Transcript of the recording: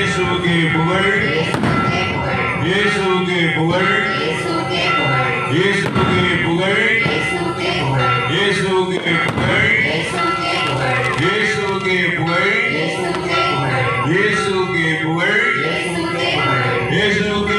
இயேசுவுக்கே புகழ் இயேசுவுக்கே புகழ் இயேசுவுக்கே புகழ் இயேசுவுக்கே புகழ் இயேசுவுக்கே புகழ் இயேசுவுக்கே புகழ் இயேசுவுக்கே